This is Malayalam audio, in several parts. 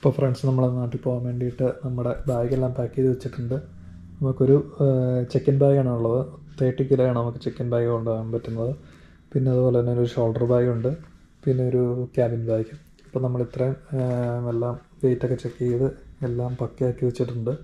ഇപ്പോൾ ഫ്രണ്ട്സ് നമ്മളെ നാട്ടിൽ പോകാൻ വേണ്ടിയിട്ട് നമ്മുടെ ബാഗെല്ലാം പാക്ക് ചെയ്ത് വെച്ചിട്ടുണ്ട് നമുക്കൊരു ചെക്കൻ ബാഗാണ് ഉള്ളത് തേർട്ടി കിലോയാണ് നമുക്ക് ചെക്കൻ ബാഗ് കൊണ്ടുപോകാൻ പറ്റുന്നത് പിന്നെ അതുപോലെ തന്നെ ഒരു ഷോൾഡർ ബാഗുണ്ട് പിന്നെ ഒരു ക്യാബിൻ ബാഗ് അപ്പോൾ നമ്മൾ ഇത്രയും ആ, എല്ലാം വെയിറ്റൊക്കെ ചെക്ക് ചെയ്ത് എല്ലാം പക്കയാക്കി വെച്ചിട്ടുണ്ട്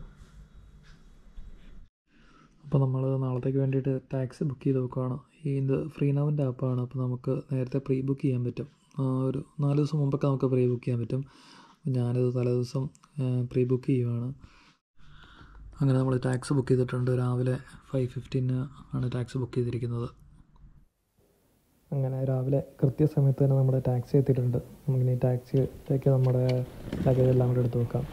അപ്പോൾ നമ്മൾ നാളത്തേക്ക് വേണ്ടിയിട്ട് ടാക്സി ബുക്ക് ചെയ്ത് വെക്കുകയാണ് ഈ ഇത് ഫ്രീനവിൻ്റെ ആപ്പാണ് അപ്പോൾ നമുക്ക് നേരത്തെ പ്രീ ബുക്ക് ചെയ്യാൻ പറ്റും ആ, ഒരു നാല് ദിവസം മുമ്പൊക്കെ നമുക്ക് പ്രീ ബുക്ക് ചെയ്യാൻ പറ്റും ഞാനിത് തലേദിവസം പ്രീ ബുക്ക് ചെയ്യുവാണ് അങ്ങനെ നമ്മൾ ടാക്സി ബുക്ക് ചെയ്തിട്ടുണ്ട് രാവിലെ ഫൈവ് ഫിഫ്റ്റീന് ആണ് ടാക്സി ബുക്ക് ചെയ്തിരിക്കുന്നത് അങ്ങനെ രാവിലെ കൃത്യസമയത്ത് തന്നെ നമ്മുടെ ടാക്സി എത്തിയിട്ടുണ്ട് നമുക്കിനി ടാക്സിയിലേക്ക് നമ്മുടെ ലഗേജ് എല്ലാം കൂടെ എടുത്ത് വെക്കാം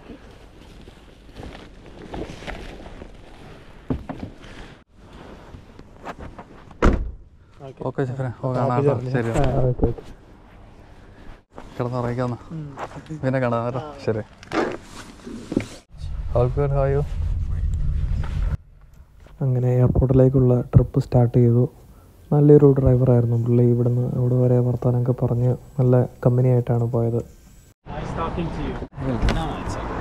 ഓക്കെ ഷെഫിനെ ഓ കാണാം കേട്ടോ ശരി കിടന്നുറങ്ങിക്കാന്ന് പിന്നെ കാണാം കേട്ടോ ശരി ഓൾ ഗുഡ് ഹായു അങ്ങനെ എയർപോർട്ടിലേക്കുള്ള ട്രിപ്പ് സ്റ്റാർട്ട് ചെയ്തു നല്ലൊരു ഡ്രൈവറായിരുന്നു പുള്ളി ഇവിടുന്ന് അവിടെ വരെ വർത്താനമൊക്കെ പറഞ്ഞ് നല്ല കമ്പനി ആയിട്ടാണ് പോയത് Nice talking to you. No, it's okay.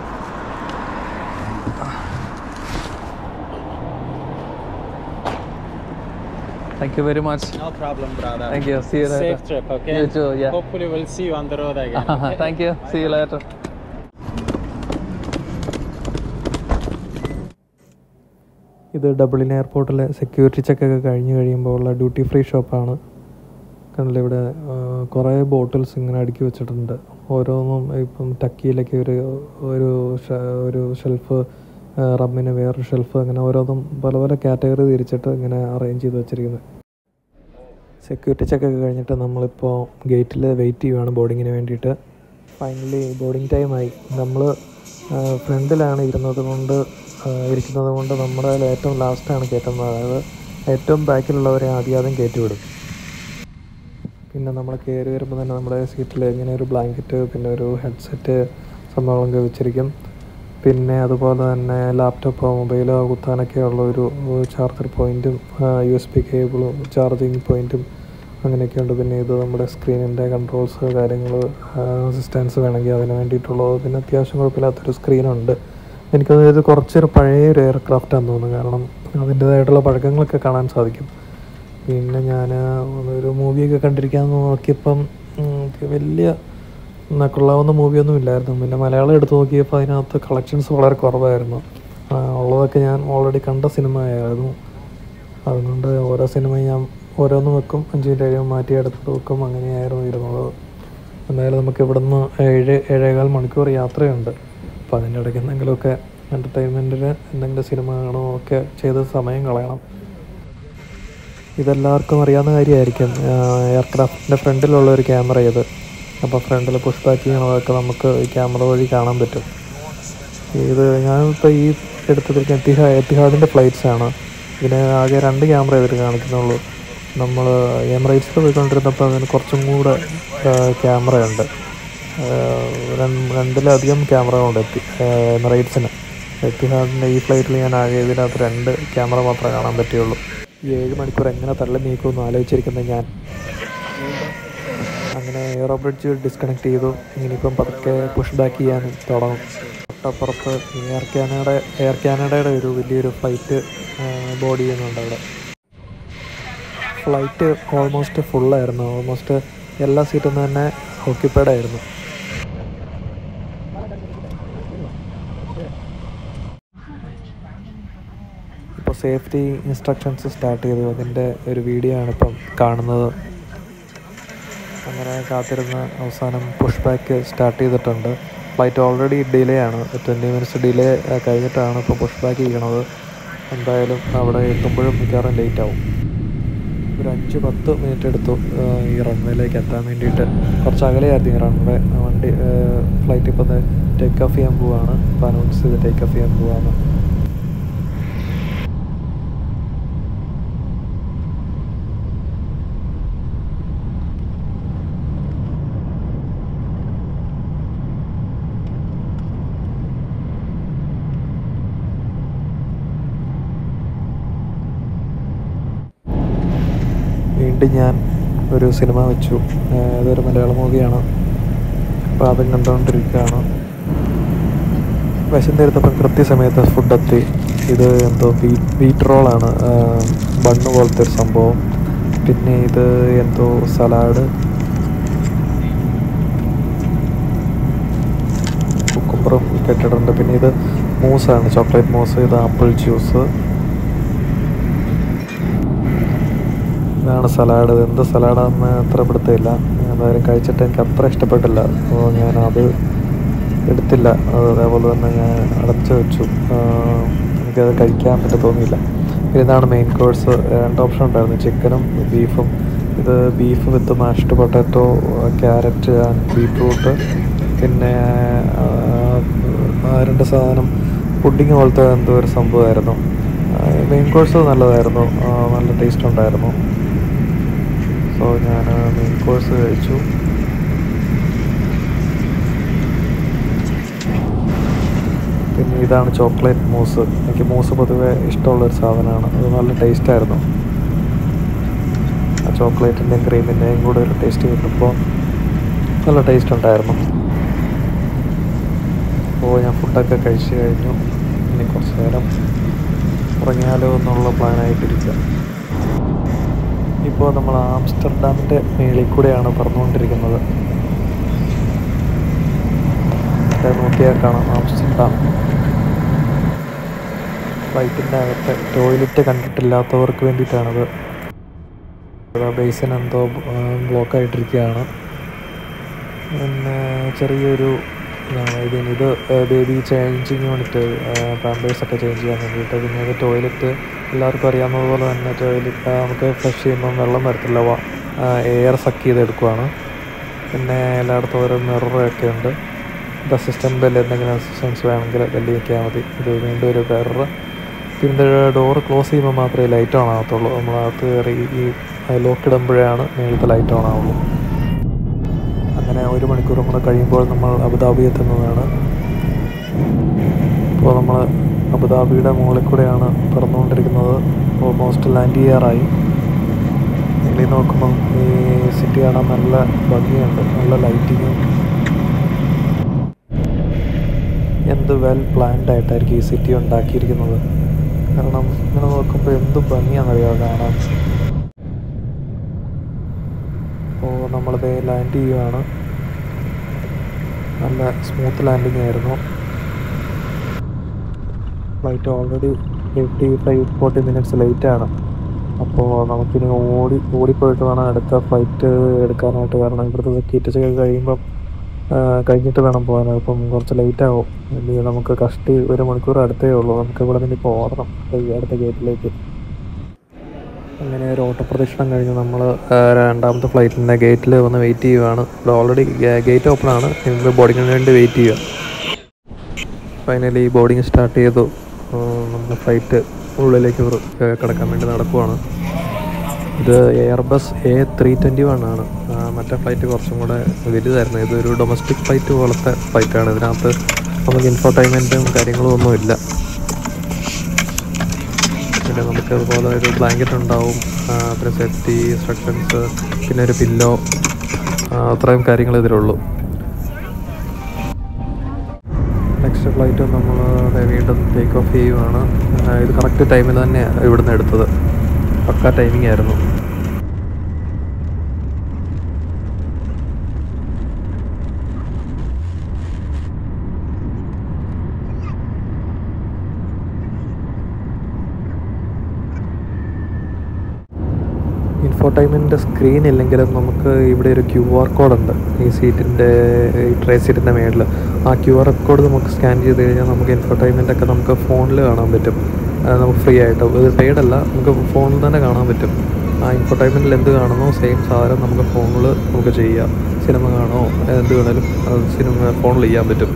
Thank you very much No problem, brother. Thank you see you Safe trip, okay? You too, yeah. Hopefully, we'll see you on the road again. okay? Thank you see you later ഇത് ഡബ്ലിൻ എയർപോർട്ടിലെ സെക്യൂരിറ്റി ചെക്കൊക്കെ കഴിഞ്ഞ് കഴിയുമ്പോൾ ഉള്ള ഡ്യൂട്ടി ഫ്രീ ഷോപ്പാണ് കണ്ടില്ല ഇവിടെ ആ, കുറേ ബോട്ടിൽസ് ഇങ്ങനെ അടുക്കി വെച്ചിട്ടുണ്ട് ഓരോന്നും ഇപ്പം ടക്കിയിലൊക്കെ ഒരു ഒരു ഷ- ഒരു ഷെൽഫ് റമ്മിന് വേറൊരു ഷെൽഫ് അങ്ങനെ ഓരോന്നും പല പല കാറ്റഗറി തിരിച്ചിട്ട് ഇങ്ങനെ അറേഞ്ച് ചെയ്ത് വെച്ചിരിക്കുന്നത് സെക്യൂരിറ്റി ചെക്കൊക്കെ കഴിഞ്ഞിട്ട് നമ്മളിപ്പോൾ ഗേറ്റിൽ വെയിറ്റ് ചെയ്യുവാണ് ബോർഡിങ്ങിന് വേണ്ടിയിട്ട് ഫൈനലി ബോർഡിങ് ടൈമായി നമ്മൾ ഫ്രണ്ടിലാണ് ഇരുന്നത് കൊണ്ട് ആ, ഇരിക്കുന്നത് കൊണ്ട് നമ്മുടെ കയ്യിൽ ഏറ്റവും ലാസ്റ്റാണ് കയറ്റുന്നത് അതായത് ഏറ്റവും ബാക്കിലുള്ളവരെ ആദ്യം ആദ്യം കയറ്റി വിടും പിന്നെ നമ്മൾ കയറി വരുമ്പോൾ തന്നെ നമ്മുടെ സീറ്റിൽ ഇങ്ങനെ ഒരു ബ്ലാങ്കറ്റ് പിന്നെ ഒരു ഹെഡ്സെറ്റ് സംഭവങ്ങളൊക്കെ വെച്ചിരിക്കും പിന്നെ അതുപോലെ തന്നെ ലാപ്ടോപ്പോ മൊബൈലോ കുത്താനൊക്കെ ഉള്ള ഒരു ചാർജർ പോയിൻറ്റും യു എസ് ബി കേബിളും ചാർജിങ് പോയിൻറ്റും അങ്ങനെയൊക്കെ ഉണ്ട് പിന്നെ ഇത് നമ്മുടെ സ്ക്രീനിൻ്റെ കൺട്രോൾസ് കാര്യങ്ങൾ അസിസ്റ്റൻസ് വേണമെങ്കിൽ അതിന് വേണ്ടിയിട്ടുള്ളത് പിന്നെ അത്യാവശ്യം കുഴപ്പമില്ലാത്തൊരു സ്ക്രീനുണ്ട് എനിക്കത് ഇത് കുറച്ചൊരു പഴയ ഒരു എയർക്രാഫ്റ്റാന്ന് തോന്നുന്നു കാരണം അതിൻ്റേതായിട്ടുള്ള പഴക്കങ്ങളൊക്കെ കാണാൻ സാധിക്കും പിന്നെ ഞാൻ ഒരു മൂവിയൊക്കെ കണ്ടിരിക്കാമെന്ന് നോക്കിയപ്പം ഉം, വലിയ എന്നാ കൊള്ളാവുന്ന മൂവിയൊന്നും ഇല്ലായിരുന്നു പിന്നെ മലയാളം എടുത്ത് നോക്കിയപ്പോൾ അതിനകത്ത് കളക്ഷൻസ് വളരെ കുറവായിരുന്നു ആ, ഉള്ളതൊക്കെ ഞാൻ ഓൾറെഡി കണ്ട സിനിമയായിരുന്നു അതുകൊണ്ട് ഓരോ സിനിമയും ഞാൻ ഓരോന്ന് വെക്കും അഞ്ച് മിനിറ്റ് കഴിയുമ്പോൾ മാറ്റി എടുത്ത് വെക്കും അങ്ങനെയായിരുന്നു ഇരുന്നത് എന്തായാലും നമുക്ക് ഇവിടുന്ന് ഏഴ് ഏഴേകാൽ മണിക്കൂർ യാത്രയുണ്ട് അപ്പോൾ അതിൻ്റെ ഇടയ്ക്ക് എന്തെങ്കിലുമൊക്കെ എൻ്റർടൈൻമെൻറ്റിന് എന്തെങ്കിലും സിനിമ കാണുമോ ഒക്കെ ചെയ്ത് സമയം കളയണം ഇതെല്ലാവർക്കും അറിയാവുന്ന കാര്യമായിരിക്കും എയർക്രാഫ്റ്റിൻ്റെ ഫ്രണ്ടിലുള്ള ഒരു ക്യാമറ ഇത് അപ്പോൾ ഫ്രണ്ടിൽ പുഷ് ബാക്ക് ചെയ്യണതൊക്കെ നമുക്ക് ഈ ക്യാമറ വഴി കാണാൻ പറ്റും ഇത് ഞാനിപ്പോൾ ഈ എടുത്തിരിക്കുന്ന എത്തിഹാ എത്തിഹാദിൻ്റെ ഫ്ലൈറ്റ്സ് ആണ് ഇതിന് ആകെ രണ്ട് ക്യാമറ ഇതിൽ കാണിക്കുന്നുള്ളൂ നമ്മൾ എമിറേറ്റ്സിൽ പോയിക്കൊണ്ടിരുന്നപ്പോൾ അതിന് കുറച്ചും കൂടെ ക്യാമറയുണ്ട് രണ്ടിലധികം ക്യാമറകളുണ്ട് എത്തി എമിറേറ്റ്സിന് എത്തിഹാദിൻ്റെ ഈ ഫ്ലൈറ്റിൽ ഞാൻ ആകെ ഇതിനകത്ത് രണ്ട് ക്യാമറ മാത്രമേ കാണാൻ പറ്റുള്ളൂ ഈ ഏഴ് മണിക്കൂർ എങ്ങനെ തള്ളി നീക്കുമെന്ന് ആലോചിച്ചിരിക്കുന്നത് ഞാൻ അങ്ങനെ എയറോ ബ്രിഡ്ജ് ഡിസ്കണക്ട് ചെയ്തു ഇനിയിപ്പം പതുക്കെ പുഷ് ബാക്ക് ചെയ്യാൻ തുടങ്ങും തൊട്ടപ്പുറത്ത് എയർ കാനഡ എയർ കാനഡയുടെ ഒരു വലിയൊരു ഫ്ലൈറ്റ് ബോർഡ് ചെയ്യുന്നുണ്ട് അവിടെ ഫ്ലൈറ്റ് ഓൾമോസ്റ്റ് ഫുള്ളായിരുന്നു ഓൾമോസ്റ്റ് എല്ലാ സീറ്റും തന്നെ ഓക്യുപ്പൈഡ് ആയിരുന്നു ഇപ്പോൾ സേഫ്റ്റി ഇൻസ്ട്രക്ഷൻസ് സ്റ്റാർട്ട് ചെയ്തു അതിൻ്റെ ഒരു വീഡിയോ ആണ് ഇപ്പം കാണുന്നത് അങ്ങനെ കാത്തിരുന്ന് അവസാനം പുഷ് ബാക്ക് സ്റ്റാർട്ട് ചെയ്തിട്ടുണ്ട് ഫ്ലൈറ്റ് ഓൾറെഡി ഡിലേ ആണ് ട്വൻറ്റി മിനിറ്റ്സ് ഡിലേ കഴിഞ്ഞിട്ടാണ് ഇപ്പോൾ പുഷ് ബാക്ക് ചെയ്യണത് എന്തായാലും അവിടെ എത്തുമ്പോഴും മിക്കവാറും ലേറ്റ് ആവും ഒരു അഞ്ച് പത്ത് മിനിറ്റ് എടുത്തു ആ, ഈ റൺവേയിലേക്ക് എത്താൻ വേണ്ടിയിട്ട് കുറച്ച് അകലെയായിരുന്നു ഈ റൺവേ വണ്ടി ഫ്ലൈറ്റ് ഇപ്പോൾ ടേക്ക് ഓഫ് ചെയ്യാൻ പോവാണ് ഇപ്പോൾ അനൗൺസ് ചെയ്ത് ടേക്ക് ഓഫ് ചെയ്യാൻ പോവാണ് വീണ്ടും ഞാൻ ഒരു സിനിമ വെച്ചു ഏഹ് ഇതൊരു മലയാള മൂവിയാണ് അപ്പോൾ അതും കണ്ടുകൊണ്ടിരിക്കുകയാണ് വിശന്നിരുന്നപ്പം കൃത്യസമയത്ത് ഫുഡ് എത്തി ഇത് എന്തോ വീറ്റ് വീറ്റ് റോളാണ് ബണ്ണ് പോലത്തെ ഒരു സംഭവം പിന്നെ ഇത് എന്തോ സലാഡ് കുക്കുംബറും കെട്ടിട്ടുണ്ട് പിന്നെ ഇത് മൂസാണ് ചോക്ലേറ്റ് മൂസ് ഇത് ആപ്പിൾ ജ്യൂസ് ഇതാണ് സലാഡ് ഇത് എന്ത് സലാഡാണെന്ന് അത്ര പിടുത്തമില്ല ഞാൻ എന്തായാലും കഴിച്ചിട്ട് എനിക്ക് അത്ര ഇഷ്ടപ്പെട്ടില്ല അപ്പോൾ ഞാൻ അത് എടുത്തില്ല അത് അതേപോലെ തന്നെ ഞാൻ അടച്ചു വെച്ചു ആ, എനിക്കത് കഴിക്കാൻ പറ്റി തോന്നിയില്ല പിന്നെ ഇതാണ് മെയിൻ കോഴ്സ് രണ്ട് ഓപ്ഷൻ ഉണ്ടായിരുന്നു ചിക്കനും ബീഫും ഇത് beef with mashed potato carrot and beetroot പിന്നെ ആ, ആ രണ്ട് സാധനം പുഡിങ് പോലത്തെ എന്തോ ഒരു സംഭവമായിരുന്നു മെയിൻ കോഴ്സ് നല്ലതായിരുന്നു ആ, നല്ല ടേസ്റ്റ് ഉണ്ടായിരുന്നു സോ ഞാൻ മെയിൻ കോഴ്സ് കഴിച്ചു പിന്നെ ഇതാണ് ചോക്ലേറ്റ് മൂസ് എനിക്ക് മൂസ് പൊതുവെ ഇഷ്ടമുള്ളൊരു സാധനമാണ് അത് നല്ല ടേസ്റ്റായിരുന്നു ആ ചോക്ലേറ്റിൻ്റെയും ക്രീമിൻ്റെയും കൂടെ ഒരു ടേസ്റ്റ് കിട്ടുമ്പോൾ നല്ല ടേസ്റ്റ് ഉണ്ടായിരുന്നു അപ്പോൾ ഞാൻ ഫുഡൊക്കെ കഴിച്ച് കഴിഞ്ഞു ഇനി കുറച്ച് നേരം ഉറങ്ങിയാലോ എന്നുള്ള പ്ലാനായിട്ടിരിക്കുക ഇപ്പോൾ നമ്മൾ ആംസ്റ്റർഡാമിൻ്റെ മേളിൽ കൂടെയാണ് പറന്നുകൊണ്ടിരിക്കുന്നത് ഇവിടെ നോക്കിയാൽ കാണാം ആംസ്റ്റർഡാം ഫ്ലൈറ്റിൻ്റെ അകത്ത് ടോയ്ലറ്റ് കണ്ടിട്ടില്ലാത്തവർക്ക് വേണ്ടിയിട്ടാണത് ബേസിൻ എന്തോ ബ്ലോക്ക് ആയിട്ടിരിക്കുകയാണ് പിന്നെ ചെറിയൊരു ഇതാണ് ഇത് ഇത് ബേബി ചേഞ്ചിങ് വേണ്ടിയിട്ട് പാമ്പേഴ്സൊക്കെ ചേഞ്ച് ചെയ്യാൻ വേണ്ടിയിട്ട് പിന്നെ ഇത് ടോയ്ലറ്റ് എല്ലാവർക്കും അറിയാവുന്നത് പോലെ തന്നെ ടോയ്ലറ്റ് നമുക്ക് ഫ്ലഷ് ചെയ്യുമ്പം വെള്ളം വരത്തില്ല എയർ സക്ക് ചെയ്ത് എടുക്കുവാണ് പിന്നെ എല്ലായിടത്തും ഓരോ മിററൊക്കെ ഉണ്ട് ഇത് അസിസ്റ്റൻ്റ് ബെല്ല് എന്തെങ്കിലും അസിസ്റ്റൻസ് വേണമെങ്കിൽ ബെല്ല് വയ്ക്കാൻ മതി ഇത് വീണ്ടും ഒരു മിറർ പിന്നെ ഡോറ് ക്ലോസ് ചെയ്യുമ്പോൾ മാത്രമേ ലൈറ്റ് ഓൺ ആകത്തുള്ളൂ നമ്മളകത്ത് കയറി ഈ ലോക്ക് ഇടുമ്പോഴാണ് മേളത്തെ ലൈറ്റ് ഓൺ ആവുള്ളൂ അങ്ങനെ ഒരു മണിക്കൂർ കൂടെ കഴിയുമ്പോൾ നമ്മൾ അബുദാബി എത്തുന്നതാണ് ഇപ്പോൾ നമ്മൾ അബുദാബിയുടെ മുകളിൽ കൂടെയാണ് പറന്നുകൊണ്ടിരിക്കുന്നത് ഓൾമോസ്റ്റ് ലാൻഡ് ചെയ്യാറായി വെളിയിൽ നോക്കുമ്പം ഈ സിറ്റി കാണാൻ നല്ല ഭംഗിയുണ്ട് നല്ല ലൈറ്റിങ്ങും എന്ത് വെൽ പ്ലാൻഡ് ആയിട്ടായിരിക്കും ഈ സിറ്റി ഉണ്ടാക്കിയിരിക്കുന്നത് കാരണം ഇങ്ങനെ നോക്കുമ്പോൾ എന്ത് ഭംഗിയാണെന്നറിയാമോ കാണാൻ അപ്പോൾ നമ്മളിത് ലാൻഡ് ചെയ്യുകയാണ് നല്ല സ്മൂത്ത് ലാൻഡിങ് ആയിരുന്നു flight already fifty five forty minutes ലേറ്റാണ് അപ്പോൾ നമുക്കിനി ഓടി ഓടിപ്പോയിട്ട് വേണം അടുത്ത ഫ്ലൈറ്റ് എടുക്കാനായിട്ട് കാരണം ഇവിടുത്തെ കിറ്റസ് ഒക്കെ കഴിയുമ്പം ആ, കഴിഞ്ഞിട്ട് വേണം പോകാൻ അപ്പം കുറച്ച് ലേറ്റ് ആവും ഇനി നമുക്ക് കഷ്ടി ഒരു മണിക്കൂർ അടുത്തേ ഉള്ളൂ നമുക്ക് ഇവിടെ നിന്ന് ഇപ്പോൾ ഓടണം ഈ അടുത്ത ഗേറ്റിലേക്ക് അങ്ങനെ ഒരു ഓട്ടപ്രദക്ഷിണം കഴിഞ്ഞ് നമ്മൾ രണ്ടാമത്തെ ഫ്ലൈറ്റിൻ്റെ ഗേറ്റിൽ വന്ന് വെയിറ്റ് ചെയ്യുവാണ് ഇവിടെ ഓൾറെഡി ഗേറ്റ് ഓപ്പൺ ആണ് ഇന്ന് ബോർഡിങ്ങിന് വേണ്ടി വെയിറ്റ് ചെയ്യുക ഫൈനലി ബോർഡിങ് സ്റ്റാർട്ട് ചെയ്തു നമ്മുടെ ഫ്ലൈറ്റ് ഉള്ളിലേക്ക് വൃ- ഏ, കിടക്കാൻ വേണ്ടി നടക്കുവാണ് ഇത് Airbus A three twenty one ആണ് ആ, മറ്റേ ഫ്ലൈറ്റ് കുറച്ചും കൂടെ വലുതായിരുന്നു ഇതൊരു ഡൊമസ്റ്റിക് ഫ്ലൈറ്റ് പോലത്തെ ഫ്ലൈറ്റാണ് ഇതിനകത്ത് നമുക്ക് ഇൻഫോർടൈൻമെൻറ്റും കാര്യങ്ങളും ഒന്നുമില്ല പിന്നെ നമുക്ക് അതുപോലെ ഒരു ബ്ലാങ്കറ്റ് ഉണ്ടാവും ആ, പിന്നെ സേഫ്റ്റി ഇൻസ്ട്രക്ഷൻസ് പിന്നെ ഒരു പില്ലോ അത്രയും കാര്യങ്ങൾ ഇതിലുള്ളൂ നെക്സ്റ്റ് ഫ്ലൈറ്റ് നമ്മൾ വീണ്ടും ടേക്ക് ഓഫ് ചെയ്യുവാണ് ആ, ഇത് കറക്റ്റ് ടൈമിൽ തന്നെ ഇവിടുന്ന് എടുത്തത് പക്ക ടൈമിംഗ് ആയിരുന്നു ഇൻഫോർടൈൻമെൻറ്റ് സ്ക്രീൻ ഇല്ലെങ്കിലും നമുക്ക് ഇവിടെ ഒരു ക്യു ആർ കോഡ് ഉണ്ട് ഈ സീറ്റിൻ്റെ ഈ ട്രേ സീറ്റിൻ്റെ മേളിൽ ആ ക്യു ആർ കോഡ് നമുക്ക് സ്കാൻ ചെയ്ത് കഴിഞ്ഞാൽ നമുക്ക് ഇൻഫോർടൈൻമെൻ്റ് ഒക്കെ നമുക്ക് ഫോണിൽ കാണാൻ പറ്റും അത് നമുക്ക് ഫ്രീ ആയിട്ട് ഇത് പെയ്ഡ് അല്ല നമുക്ക് ഫോണിൽ തന്നെ കാണാൻ പറ്റും ആ ഇൻഫോർടൈൻമെൻറ്റിൽ എന്ത് കാണുന്നോ സെയിം സാധനം നമുക്ക് ഫോണിൽ നമുക്ക് ചെയ്യാം സിനിമ കാണോ എന്ത് വേണേലും അത് സിനിമ ഫോണിൽ ചെയ്യാൻ പറ്റും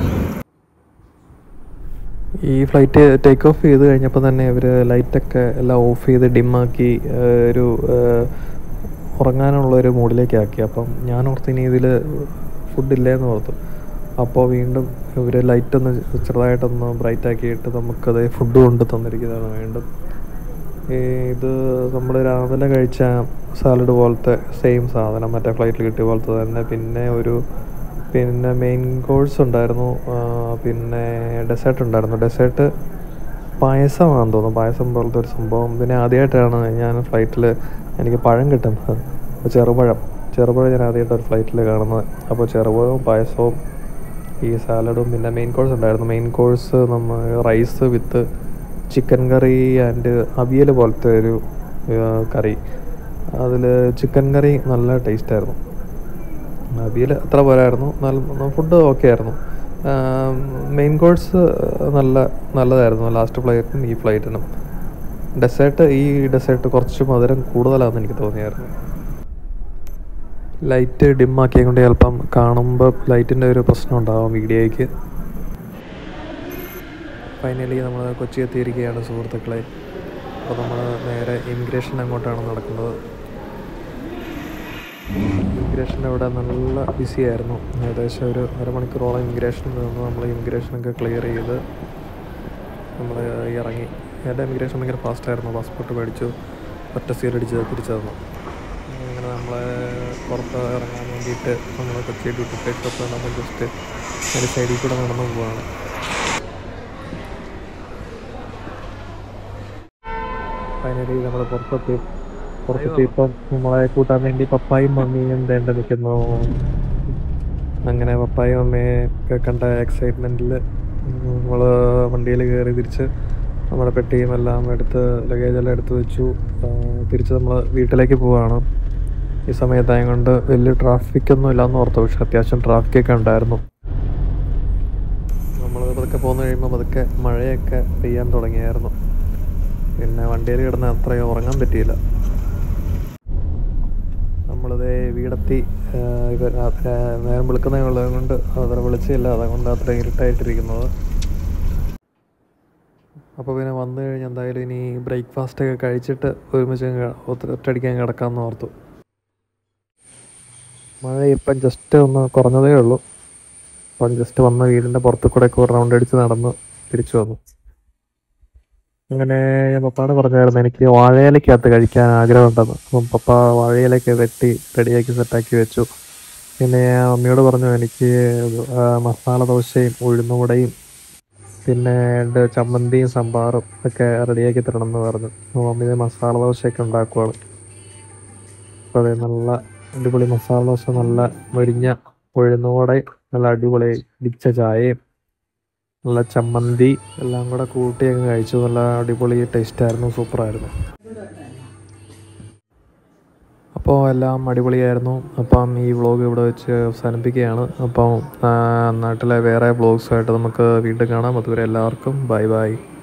ഈ ഫ്ലൈറ്റ് ടേക്ക് ഓഫ് ചെയ്ത് കഴിഞ്ഞപ്പോൾ തന്നെ ഇവർ ലൈറ്റൊക്കെ എല്ലാം ഓഫ് ചെയ്ത് ഡിമ്മാക്കി ഒരു ഏഹ്, ഉറങ്ങാനുള്ള ഒരു മൂഡിലേക്ക് ആക്കി അപ്പം ഞാൻ ഓർത്ത് ഇനി ഇതിൽ ഫുഡില്ലേന്ന് ഓർത്തു അപ്പോൾ വീണ്ടും ഇവർ ലൈറ്റൊന്ന് ചെറുതായിട്ടൊന്ന് ബ്രൈറ്റ് ആക്കിയിട്ട് നമുക്കത് ഫുഡ് കൊണ്ട് തന്നിരിക്കുന്നതാണ് വീണ്ടും ഈ ഇത് നമ്മൾ രാവിലെ കഴിച്ച സാലഡ് പോലത്തെ സെയിം സാധനം മറ്റേ ഫ്ലൈറ്റിൽ കിട്ടിയ പോലത്തെ തന്നെ പിന്നെ ഒരു പിന്നെ മെയിൻ കോഴ്സ് ഉണ്ടായിരുന്നു ആ, പിന്നെ ഡെസേർട്ട് ഉണ്ടായിരുന്നു ഡെസേർട്ട് പായസമാണെന്ന് തോന്നുന്നു പായസം പോലത്തെ ഒരു സംഭവം പിന്നെ ആദ്യമായിട്ടാണ് ഞാൻ ഫ്ലൈറ്റിൽ എനിക്ക് പഴം കിട്ടുന്നത് അപ്പോൾ ചെറുപഴം ചെറുപഴം ഞാൻ ആദ്യമായിട്ട് ഒരു ഫ്ലൈറ്റിൽ കാണുന്നത് അപ്പോൾ ചെറുപഴവും പായസവും ഈ സാലഡും പിന്നെ മെയിൻ കോഴ്സ് ഉണ്ടായിരുന്നു മെയിൻ കോഴ്സ് നമ്മൾ rice with chicken curry and avial പോലത്തെ ഒരു ആ, കറി അതിൽ ചിക്കൻ കറി നല്ല ടേസ്റ്റായിരുന്നു അവിയൽ അത്ര പോരായിരുന്നു നല്ല ഫുഡ് ഓക്കെ ആയിരുന്നു മെയിൻ കോഴ്സ് നല്ല നല്ലതായിരുന്നു ലാസ്റ്റ് ഫ്ലൈറ്റിനും ഈ ഫ്ലൈറ്റിനും ഡെസേർട്ട് ഈ ഡെസേർട്ട് കുറച്ച് മധുരം കൂടുതലാണെന്ന് എനിക്ക് തോന്നിയായിരുന്നു ലൈറ്റ് ഡിം ആക്കിയത് കൊണ്ട് ചിലപ്പം കാണുമ്പോൾ ലൈറ്റിൻ്റെ ഒരു പ്രശ്നം ഉണ്ടാവും വീഡിയോയ്ക്ക് ഫൈനലി നമ്മൾ കൊച്ചി എത്തിയിരിക്കുകയാണ് സുഹൃത്തുക്കളെ അപ്പോൾ നമ്മൾ നേരെ ഇമിഗ്രേഷൻ അങ്ങോട്ടാണ് നടക്കുന്നത് ഇമിഗ്രേഷൻ അവിടെ നല്ല ബിസി ആയിരുന്നു ഏകദേശം ഒരു അരമണിക്കൂറോളം ഇമിഗ്രേഷനിൽ നിന്ന് നമ്മൾ ഇമിഗ്രേഷനൊക്കെ ക്ലിയർ ചെയ്ത് നമ്മൾ ഇറങ്ങി എൻ്റെ ഇമിഗ്രേഷൻ ഭയങ്കര ഫാസ്റ്റായിരുന്നു പാസ്പോർട്ട് മേടിച്ചു ഒറ്റ സീലടിച്ച് തിരിച്ചു തന്നു അങ്ങനെ നമ്മൾ പുറത്ത് ഇറങ്ങാൻ വേണ്ടിയിട്ട് നമ്മൾ കൊച്ചി ഡ്യൂട്ടി ഫ്രീ ഷോപ്പ് നമ്മൾ ജസ്റ്റ് ഒരു സൈഡിൽ കൂടെ നടന്നു പോവുകയാണ് ഫൈനലി നമ്മൾ പുറത്തെത്തി പുറത്തെത്തി ഇപ്പം നമ്മളെ കൂട്ടാൻ വേണ്ടി പപ്പായും മമ്മിയും വേണ്ട നിൽക്കുന്നു അങ്ങനെ പപ്പായും മമ്മിയെ ഒക്കെ കണ്ട എക്സൈറ്റ്മെൻറ്റിൽ നമ്മൾ വണ്ടിയിൽ കയറി തിരിച്ച് നമ്മുടെ പെട്ടിയും എല്ലാം എടുത്ത് ലഗേജ് എല്ലാം എടുത്ത് വെച്ചു ആ, തിരിച്ച് നമ്മൾ വീട്ടിലേക്ക് പോവുകയാണ് ഈ സമയത്തായ കൊണ്ട് വലിയ ട്രാഫിക്കൊന്നും ഇല്ലയെന്ന് ഓർത്തു പക്ഷെ അത്യാവശ്യം ട്രാഫിക്കൊക്കെ ഉണ്ടായിരുന്നു നമ്മൾ പതുക്കെ പോന്നു കഴിയുമ്പോൾ പതുക്കെ മഴയൊക്കെ പെയ്യാൻ തുടങ്ങിയായിരുന്നു പിന്നെ വണ്ടിയിൽ കിടന്ന് അത്രയും ഉറങ്ങാൻ പറ്റിയില്ല നമ്മളിത് വീടെത്തി ആഹ് ഇവ രാത്രി നേരം വിളിക്കുന്നേ ഉള്ളത് കൊണ്ട് അത്ര വിളിച്ചില്ല അതുകൊണ്ട് അത്ര ഇരുട്ടായിട്ടിരിക്കുന്നത് അപ്പോൾ പിന്നെ വന്നു കഴിഞ്ഞ് എന്തായാലും ഇനി ബ്രേക്ക്ഫാസ്റ്റ് ഒക്കെ കഴിച്ചിട്ട് ഒരുമിച്ച് അങ്ങ് ഒത്ത- ഒറ്റയടിക്കാൻ കിടക്കാമെന്ന് ഓർത്തു മഴ ഇപ്പം ജസ്റ്റ് ഒന്ന് കുറഞ്ഞതേ ഉള്ളൂ അപ്പം ജസ്റ്റ് വന്ന വീടിൻ്റെ പുറത്തു കൂടെ ഒക്കെ ഒരു റൗണ്ട് അടിച്ച് നടന്ന് തിരിച്ചു വന്നു അങ്ങനെ ഞാൻ പപ്പാട് പറഞ്ഞായിരുന്നു എനിക്ക് വാഴയിലക്കകത്ത് കഴിക്കാൻ ആഗ്രഹമുണ്ടെന്ന് അപ്പം പപ്പ വാഴയിലൊക്കെ വെട്ടി റെഡിയാക്കി സെറ്റാക്കി വെച്ചു പിന്നെ ഞാൻ മമ്മിയോട് പറഞ്ഞു എനിക്ക് ആ, മസാല ദോശയും ഉഴുന്നുവടയും പിന്നെ രണ്ട് ചമ്മന്തിയും സാമ്പാറും ഒക്കെ റെഡിയാക്കി തരണം എന്ന് പറഞ്ഞു അപ്പോൾ മമ്മി ദേ മസാല ദോശയൊക്കെ ഉണ്ടാക്കുവാണ് അപ്പോൾ അതെ നല്ല അടിപൊളി മസാല ദോശ നല്ല മൊരിഞ്ഞ ഉഴുന്നുവടയും നല്ല അടിപൊളി ഇടിച്ച ചായയും നല്ല ചമ്മന്തി എല്ലാം കൂടെ കൂട്ടി അങ്ങ് കഴിച്ചു നല്ല അടിപൊളി ടേസ്റ്റ് ആയിരുന്നു സൂപ്പറായിരുന്നു അപ്പോൾ എല്ലാം അടിപൊളിയായിരുന്നു അപ്പം ഈ വ്ളോഗ് ഇവിടെ വെച്ച് അവസാനിപ്പിക്കുകയാണ് അപ്പം ആ, നാട്ടിലെ വേറെ വ്ളോഗ്സുമായിട്ട് നമുക്ക് വീണ്ടും കാണാം അതുവരെ എല്ലാവർക്കും ബൈ ബൈ